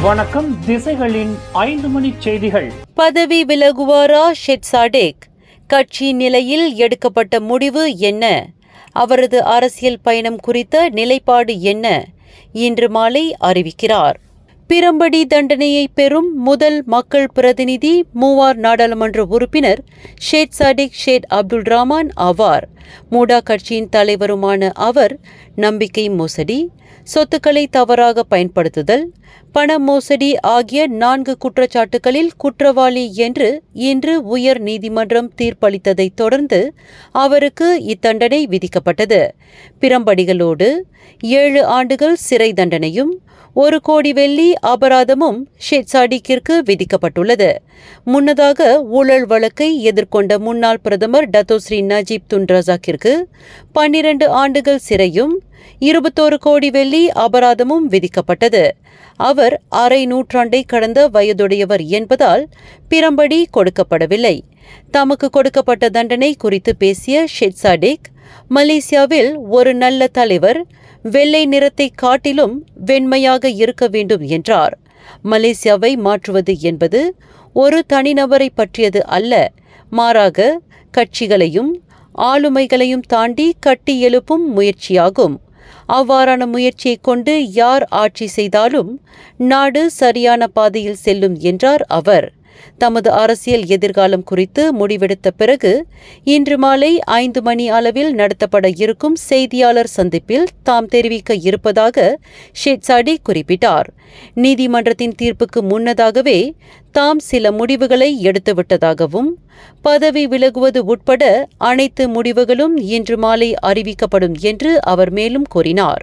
வணக்கம் திசைகளின் ஐந்து மணி செய்திகள் பதவி விலகுவாரா ஷெட் சாடேக் கட்சி நிலையில் எடுக்கப்பட்ட முடிவு என்ன அவரது அரசியல் பயணம் குறித்த நிலைப்பாடு என்ன இன்று மாலை அறிவிக்கிறார் பிரம்படி தண்டனையை பெறும் முதல் மக்கள் பிரதிநிதி மூவார் நாடாளுமன்ற உறுப்பினர் Syed Saddiq Syed Abdul Rahman ஆவார் மூடா கட்சியின் தலைவருமான அவர் நம்பிக்கை மோசடி சொத்துக்களை தவறாக பயன்படுத்துதல் பண மோசடி ஆகிய நான்கு குற்றச்சாட்டுகளில் குற்றவாளி என்று இன்று உயர் நீதிமன்றம் தீர்ப்பளித்ததைத் தொடர்ந்து அவருக்கு இத்தண்டனை விதிக்கப்பட்டது பிரம்படிகளோடு ஏழு ஆண்டுகள் சிறை தண்டனையும் ஒரு கோடி வெள்ளி அபராதமும் ஷேட் சாடிக்கிற்கு விதிக்கப்பட்டுள்ளது முன்னதாக ஊழல் வழக்கை எதிர்கொண்ட முன்னாள் பிரதமர் டத்தோஸ்ரீ நஜீப் துன் ரசாக்கிற்கு பன்னிரண்டு ஆண்டுகள் சிறையும் இருபத்தோரு கோடி வெள்ளி அபராதமும் விதிக்கப்பட்டது அவர் அரை நூற்றாண்டை கடந்த வயதுடையவர் என்பதால் பிரம்படி கொடுக்கப்படவில்லை தமக்கு கொடுக்கப்பட்ட தண்டனை குறித்து பேசிய ஷெட் சாடிக் மலேசியாவில் ஒரு நல்ல தலைவர் வெள்ளை நிறத்தை காட்டிலும் வெண்மையாக இருக்க வேண்டும் என்றார் மலேசியாவை மாற்றுவது என்பது ஒரு தனிநபரை பற்றியது அல்ல மாறாக கட்சிகளையும் ஆளுமைகளையும் தாண்டி கட்டி எழுப்பும் முயற்சியாகும் அவ்வாறான முயற்சியைக் கொண்டு யார் ஆட்சி செய்தாலும் நாடு சரியான பாதையில் செல்லும் என்றார் அவர் தமது அரசியல் எதிர்காலம் குறித்து முடிவெடுத்த பிறகு இன்று மாலை ஐந்து மணி அளவில் நடத்தப்பட இருக்கும் செய்தியாளர் சந்திப்பில் தாம் தெரிவிக்க இருப்பதாக ஷேட்சாடி குறிப்பிட்டார் நீதிமன்றத்தின் தீர்ப்புக்கு முன்னதாகவே தாம் சில முடிவுகளை எடுத்துவிட்டதாகவும் பதவி விலகுவது உட்பட அனைத்து முடிவுகளும் இன்று மாலை அறிவிக்கப்படும் என்று அவர் மேலும் கூறினார்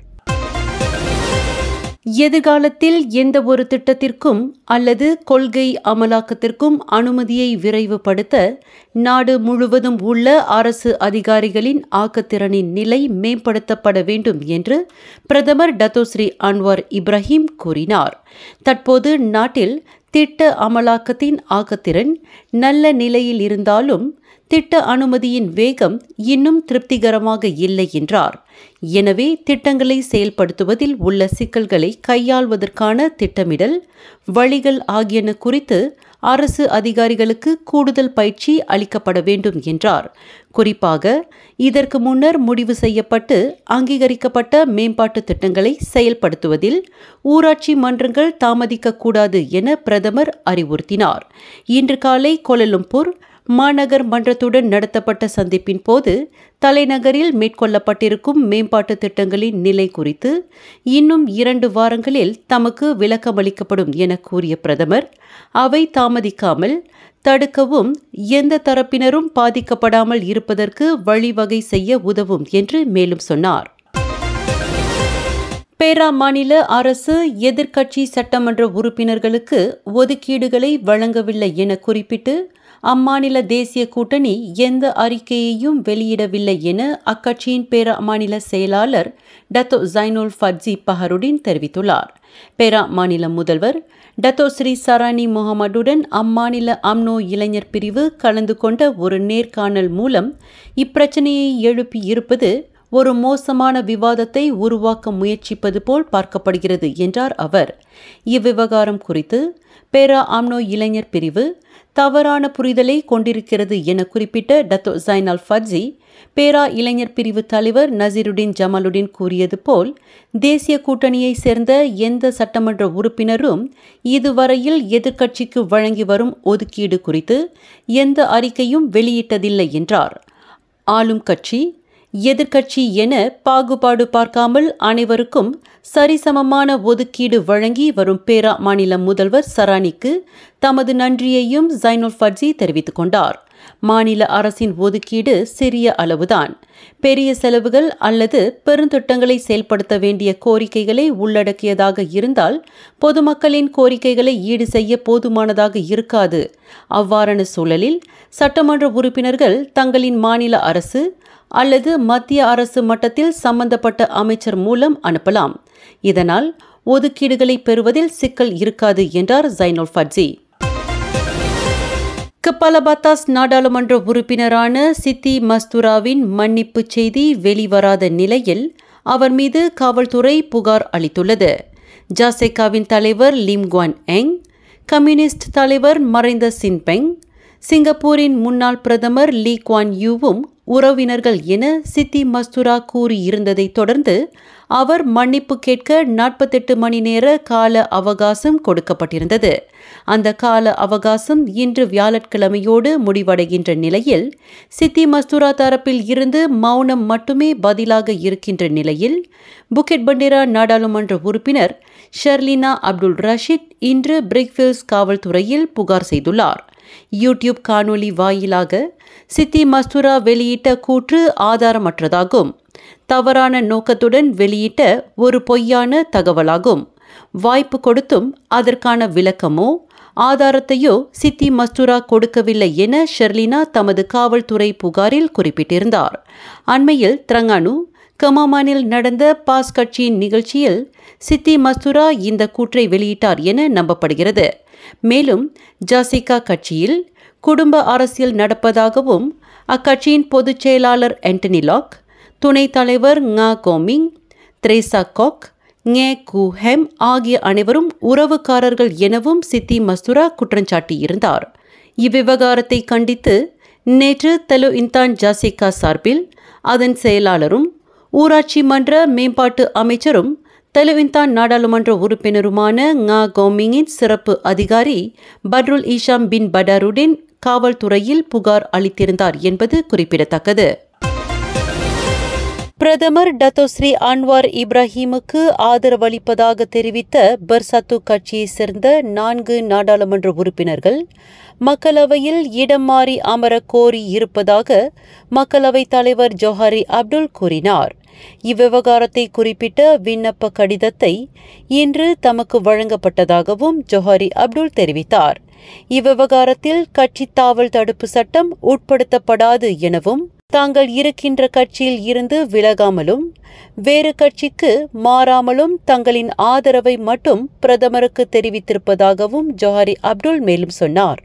எதிர்காலத்தில் எந்த ஒரு திட்டத்திற்கும் அல்லது கொள்கை அமலாக்கத்திற்கும் அனுமதியை விரைவுபடுத்த நாடு முழுவதும் உள்ள அரசு அதிகாரிகளின் ஆக்கத்திறனின் நிலை மேம்படுத்தப்பட வேண்டும் என்று பிரதமர் டத்தோஸ்ரீ அன்வார் இப்ராஹிம் கூறினார் தற்போது நாட்டில் திட்ட அமலாக்கத்தின் ஆக்கத்திறன் நல்ல நிலையில் இருந்தாலும் திட்ட அனுமதியின் வேகம் இன்னும் திருப்திகரமாக இல்லை என்றார் எனவே திட்டங்களை செயல்படுத்துவதில் உள்ள சிக்கல்களை கையாள்வதற்கான திட்டமிடல் வழிகள் ஆகியன குறித்து அரசு அதிகாரிகளுக்கு கூடுதல் பயிற்சி அளிக்கப்பட வேண்டும் என்றார் குறிப்பாக இதற்கு முன்னர் முடிவு செய்யப்பட்டு அங்கீகரிக்கப்பட்ட மேம்பாட்டு திட்டங்களை செயல்படுத்துவதில் ஊராட்சி மன்றங்கள் தாமதிக்கக்கூடாது என பிரதமர் அறிவுறுத்தினார் இன்று காலை கோலலும்பூர் மாநகர் மன்றத்துடன் நடத்தப்பட்ட சந்திப்பின் போது தலைநகரில் மேற்கொள்ளப்பட்டிருக்கும் மேம்பாட்டு திட்டங்களின் நிலை குறித்து இன்னும் இரண்டு வாரங்களில் தமக்கு விளக்கமளிக்கப்படும் என கூறிய பிரதமர் அவை தாமதிக்காமல் தடுக்கவும் எந்த தரப்பினரும் பாதிக்கப்படாமல் இருப்பதற்கு வழிவகை செய்ய உதவும் என்று மேலும் சொன்னார் பேரா மாநில அரசு எதிர்க்கட்சி சட்டமன்ற உறுப்பினர்களுக்கு ஒதுக்கீடுகளை வழங்கவில்லை என குறிப்பிட்டு அம்மாநில தேசிய கூட்டணி எந்த அறிக்கையையும் வெளியிடவில்லை என அக்கட்சியின் பேரா மாநில செயலாளர் டத்தோ ஜைனுல் ஃபட்ஜி பஹருடின் தெரிவித்துள்ளார் பேரா மாநில முதல்வர் டத்தோ ஸ்ரீ சரானி முகமதுடன் அம்மாநில அம்னோ இளைஞர் பிரிவு கலந்து கொண்ட ஒரு நேர்காணல் மூலம் இப்பிரச்சனையை எழுப்பி இருப்பது ஒரு மோசமான விவாதத்தை உருவாக்க முயற்சிப்பது போல் பார்க்கப்படுகிறது என்றார் அவர் இவ்விவகாரம் குறித்து பேரா ஆம்னோ இளைஞர் பிரிவு தவறான புரிதலை கொண்டிருக்கிறது என குறிப்பிட்ட டத்தோ ஜைனால் ஃபட்ஜி பேரா இளைஞர் பிரிவு தலைவர் நசீருடின் ஜமாலுடின் கூறியது போல் தேசிய கூட்டணியை சேர்ந்த எந்த சட்டமன்ற உறுப்பினரும் இதுவரையில் எதிர்க்கட்சிக்கு வழங்கி வரும் ஒதுக்கீடு குறித்து எந்த அறிக்கையும் வெளியிட்டதில்லை என்றார் ஆளும் கட்சி எதிர்க்கட்சி என பாகுபாடு பார்க்காமல் அனைவருக்கும் சரிசமமான ஒதுக்கீடு வழங்கி வரும் பேரா மாநில முதல்வர் சரானிக்கு தமது நன்றியையும் ஜைனுல் ஃபட்ஜி தெரிவித்துக் கொண்டார் மாநில அரசின் ஒதுக்கீடு சிறிய அளவுதான் பெரிய செலவுகள் அல்லது பெருந்திட்டங்களை செயல்படுத்த வேண்டிய கோரிக்கைகளை உள்ளடக்கியதாக இருந்தால் பொதுமக்களின் கோரிக்கைகளை ஈடு செய்ய போதுமானதாக இருக்காது அவ்வாறான சூழலில் சட்டமன்ற உறுப்பினர்கள் தங்களின் மாநில அரசு அல்லது மத்திய அரசு மட்டத்தில் சம்பந்தப்பட்ட அமைச்சர் மூலம் அனுப்பலாம் இதனால் ஒதுக்கீடுகளை பெறுவதில் சிக்கல் இருக்காது என்றார் ஜைனுல் ஃபட்ஜி கப்பாலபாத்தாஸ் நாடாளுமன்ற உறுப்பினரான சித்தி மஸ்துராவின் மன்னிப்பு செய்தி வெளிவராத நிலையில் அவர் மீது காவல்துறை புகார் அளித்துள்ளது ஜாசெகாவின் தலைவர் லிம் குவான் எங் கம்யூனிஸ்ட் தலைவர் மறைந்த சின்பெங் சிங்கப்பூரின் முன்னாள் பிரதமர் லீ குவான் யூவும் உறவினர்கள் என சித்தி மஸ்துரா கூறியிருந்ததைத் தொடர்ந்து அவர் மன்னிப்பு கேட்க நாற்பத்தெட்டு மணி நேர கால அவகாசம் கொடுக்கப்பட்டிருந்தது அந்த கால அவகாசம் இன்று வியாழக்கிழமையோடு முடிவடைகின்ற நிலையில் சித்தி மஸ்துரா தரப்பில் இருந்து மௌனம் மட்டுமே பதிலாக இருக்கின்ற நிலையில் புக்கெட் பண்டேரா நாடாளுமன்ற உறுப்பினர் ஷர்லினா அப்துல் ரஷீத் இன்று பிரிக்ஃபில்ஸ் காவல்துறையில் புகார் செய்துள்ளார் யூடியூப் காணொளி வாயிலாக சித்தி மஸ்துரா வெளியிட்ட கூற்று ஆதாரமற்றதாகும் தவறான நோக்கத்துடன் வெளியிட்ட ஒரு பொய்யான தகவலாகும் வாய்ப்பு கொடுத்தும் அதற்கான விளக்கமோ ஆதாரத்தையோ சித்தி மஸ்துரா கொடுக்கவில்லை என ஷெர்லினா தமது காவல்துறை புகாரில் குறிப்பிட்டிருந்தார் அண்மையில் திரங்கானு கமாமானில் நடந்த பாஸ் கட்சியின் நிகழ்ச்சியில் சித்தி மஸ்துரா இந்த கூற்றை வெளியிட்டார் என நம்பப்படுகிறது மேலும் ஜாசிகா கட்சியில் குடும்ப அரசியல் நடப்பதாகவும் அக்கட்சியின் பொதுச் செயலாளர் ஆண்டனி லாக் துணைத் தலைவர் ngா கோமிங் த்ரேசா காக் ngே கு ஹெம் ஆகிய அனைவரும் உறவுக்காரர்கள் எனவும் சித்தி மஸ்துரா குற்றஞ்சாட்டியிருந்தார் இவ்விவகாரத்தை கண்டித்து நேற்று தெலு இன்தான் ஜாசிகா சார்பில் அதன் செயலாளரும் ஊராட்சி மன்ற மேம்பாட்டு அமைச்சரும் தெலுவின்தான் நாடாளுமன்ற உறுப்பினருமான ngா கோமிங்கின் சிறப்பு அதிகாரி பட்ருல் ஈஷாம் பின் படாருடன் காவல்துறையில் புகார் அளித்திருந்தார் என்பது குறிப்பிடத்தக்கது பிரதமர் டத்தோஸ்ரீ அன்வார் இப்ராஹிமுக்கு ஆதரவளிப்பதாக தெரிவித்த பர்சத்து கட்சியைச் சேர்ந்த நான்கு நாடாளுமன்ற உறுப்பினர்கள் மக்களவையில் இடம் மாறி அமர கோரி இருப்பதாக மக்களவைத் தலைவர் ஜோஹாரி அப்துல் கூறினார் இவ்விவகாரத்தை குறிப்பிட்ட விண்ணப்ப கடிதத்தை இன்று தமக்கு வழங்கப்பட்டதாகவும் ஜோஹாரி அப்துல் தெரிவித்தார் இவ்விவகாரத்தில் கட்சி தாவல் தடுப்பு சட்டம் உட்படுத்தப்படாது எனவும் தாங்கள் இருக்கின்ற கட்சியில் இருந்து விலகாமலும் வேறு கட்சிக்கு மாறாமலும் தங்களின் ஆதரவை மட்டும் பிரதமருக்கு தெரிவித்திருப்பதாகவும் ஜோஹாரி அப்துல் மேலும் சொன்னார்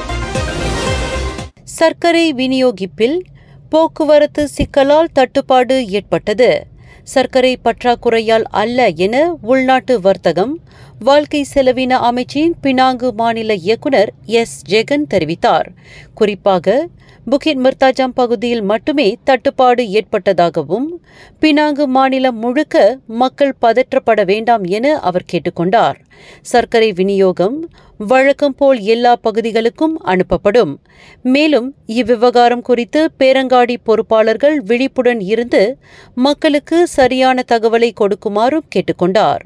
சர்க்கரை விநியோகிப்பில் போக்குவரத்து சிக்கலால் தட்டுப்பாடு ஏற்பட்டது சர்க்கரை பற்றாக்குறையால் அல்ல என உள்நாட்டு வர்த்தகம் வாழ்க்கை செலவின அமைச்சின் பினாங்கு மாநில இயக்குனர் எஸ் ஜெகன் தெரிவித்தார் குறிப்பாக புகிட் மிர்தாஜாம் பகுதியில் மட்டுமே தட்டுப்பாடு ஏற்பட்டதாகவும் பினாங்கு மாநிலம் முழுக்க மக்கள் பதற்றப்பட வேண்டாம் என அவர் கேட்டுக்கொண்டார் சர்க்கரை விநியோகம் வழக்கம் போல் எல்லா பகுதிகளுக்கும் அனுப்பப்படும் மேலும் இவ்விவகாரம் குறித்து பேரங்காடி பொறுப்பாளர்கள் விழிப்புடன் இருந்து மக்களுக்கு சரியான தகவலை கொடுக்குமாறும் கேட்டுக்கொண்டார்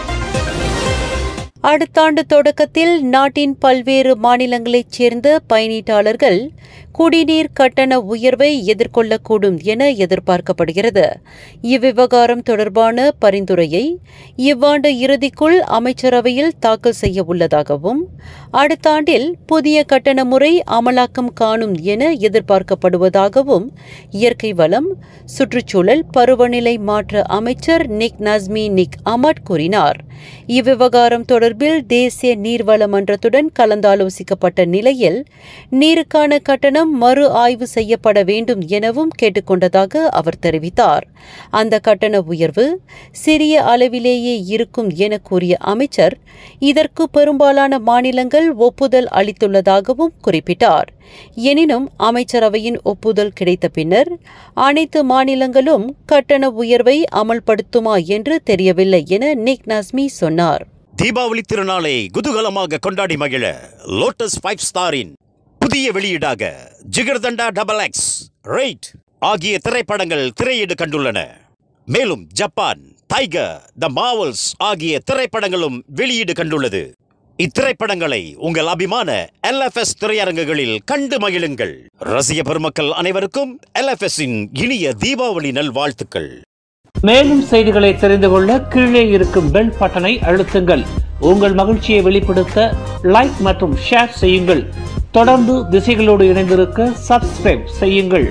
அடுத்த ஆண்டு தொடக்கத்தில் நாட்டின் பல்வேறு மாநிலங்களைச் சேர்ந்த பயணீட்டாளர்கள் குடிநீர் கட்டண உயர்வை எதிர்கொள்ளக்கூடும் என எதிர்பார்க்கப்படுகிறது இவ்விவகாரம் தொடர்பான பரிந்துரையை இவ்வாண்டு இறுதிக்குள் அமைச்சரவையில் தாக்கல் செய்ய உள்ளதாகவும் அடுத்த ஆண்டில் புதிய கட்டண முறை அமலாக்கம் காணும் என எதிர்பார்க்கப்படுவதாகவும் இயற்கை வளம் சுற்றுச்சூழல் பருவநிலை மாற்ற அமைச்சர் நிக் நஸ்மி நிக் அமட் கூறினார் இவ்விவகாரம் தொடர்பில் தேசிய நீர்வள மன்றத்துடன் கலந்தாலோசிக்கப்பட்ட நிலையில் நீருக்கான கட்டணம் மறு ஆய்வு செய்யப்பட வேண்டும் எனவும் கேட்டுக்கொண்டதாக அவர் தெரிவித்தார் அந்த கட்டண உயர்வு சிறிய அளவிலேயே இருக்கும் என கூறிய அமைச்சர் இதற்கு பெரும்பாலான மாநிலங்கள் ஒப்புதல் அளித்துள்ளதாகவும் குறிப்பிட்டார் எனினும் அமைச்சரவையின் ஒப்புதல் கிடைத்த பின்னர் அனைத்து மாநிலங்களும் கட்டண உயர்வை அமல்படுத்துமா என்று தெரியவில்லை என நிக் நஸ்மி சொன்னார் தீபாவளி திருநாளை குதூகலமாக கொண்டாடி மகிழ லோட்டஸ் ஃபைவ் ஸ்டாரின் புதிய வெளியீடாக ஜிகர்தண்டா டபுள் எக்ஸ் ரைட் ஆகிய திரைப்படங்கள் திரையீடு கண்டுள்ளன மேலும் ஜப்பான் டைகர் த மாவல்ஸ் ஆகிய திரைப்படங்களும் வெளியீடு கண்டுள்ளது இத்திரைப்படங்களை உங்கள் அபிமான எல்எஃப்எஸ் திரையரங்குகளில் கண்டு மகிழுங்கள் ரசிக பெருமக்கள் அனைவருக்கும் எல்எஃப்எஸ் இன் இனிய தீபாவளி நல்வாழ்த்துக்கள் மேலும் செய்திகளை தெரிந்து கொள்ள கீழே இருக்கும் பெல் பட்டனை அழுத்துங்கள் உங்கள் மகிழ்ச்சியை வெளிப்படுத்த லைக் மற்றும் ஷேர் செய்யுங்கள் தொடர்ந்து திசைகளோடு இணைந்திருக்க சப்ஸ்கிரைப் செய்யுங்கள்